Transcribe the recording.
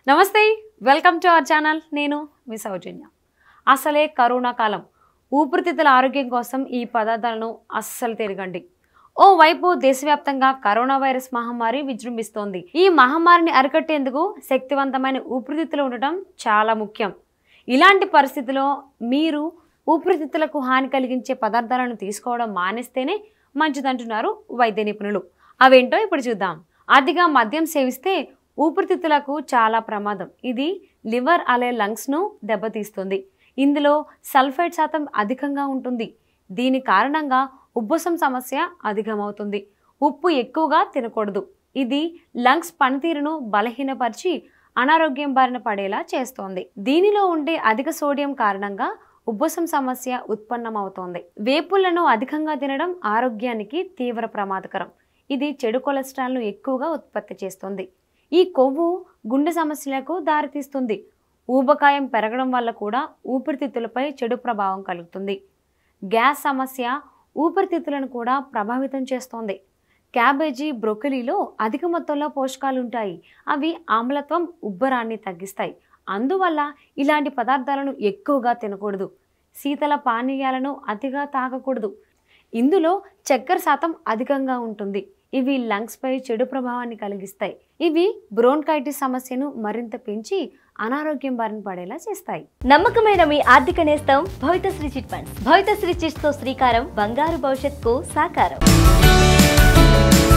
నమస్తే welcome to our channel నేను మీ సౌజన్య అసలే కరోనా కాలం ఊపిరితిత్తుల ఆరోగ్యం కోసం ఈ పదార్థాలను అస్సలు తిరగండి ఓ వైపు దేశవ్యాప్తంగా కరోనా వైరస్ మహమ్మారి విజృంభిస్తోంది ఈ మహమ్మారిని అరికట్టేందుకు శక్తివంతమైన ఊపిరితిత్తులు ఉండటం చాలా ముఖ్యం ఇలాంటి పరిస్థితిలో మీరు ఊపిరితిత్తులకు హాని కలిగించే పదార్థాలను తీసుకోవడం మానేస్తేనే మంచిదంటున్నారు వైద్య నిపుణులు అవేంటో ఇప్పుడు చూద్దాం అతిగా మద్యం సేవిస్తే ఊపిరితిత్తులకు చాలా ప్రమాదం ఇది లివర్ అలే లంగ్స్ను దెబ్బతీస్తుంది ఇందులో సల్ఫైడ్ శాతం అధికంగా ఉంటుంది దీని కారణంగా ఉబ్బసం సమస్య అధికమవుతుంది ఉప్పు ఎక్కువగా తినకూడదు ఇది లంగ్స్ పనితీరును బలహీనపరిచి అనారోగ్యం బారిన పడేలా చేస్తోంది దీనిలో ఉండే అధిక సోడియం కారణంగా ఉబ్బసం సమస్య ఉత్పన్నమవుతోంది వేపులను అధికంగా తినడం ఆరోగ్యానికి తీవ్ర ప్రమాదకరం ఇది చెడు కొలెస్ట్రాల్ను ఎక్కువగా ఉత్పత్తి చేస్తుంది ఈ కొవ్వు గుండె సమస్యలకు దారితీస్తుంది ఊబకాయం పెరగడం వల్ల కూడా ఊపిరితిత్తులపై చెడు ప్రభావం కలుగుతుంది గ్యాస్ సమస్య ఊపిరితిత్తులను కూడా ప్రభావితం చేస్తోంది క్యాబేజీ బ్రొకలీలో అధిక మొత్తంలో పోషకాలు ఉంటాయి అవి ఆమ్లత్వం ఉబ్బరాన్ని తగ్గిస్తాయి అందువల్ల ఇలాంటి పదార్థాలను ఎక్కువగా తినకూడదు శీతల పానీయాలను అతిగా తాగకూడదు ఇందులో చక్కెర శాతం అధికంగా ఉంటుంది ఇవి లంగ్స్పై చెడు ప్రభావాన్ని కలిగిస్తాయి ఇవి బ్రోన్కైటిస్ సమస్యను మరింత పెంచి అనారోగ్యం బారిన పడేలా చేస్తాయి నమ్మకమైన మీ ఆర్థిక నేస్తం Bhavithasri chit funds Bhavithasri chits తో శ్రీకారం బంగారు భవిష్యత్తుకు సాకారం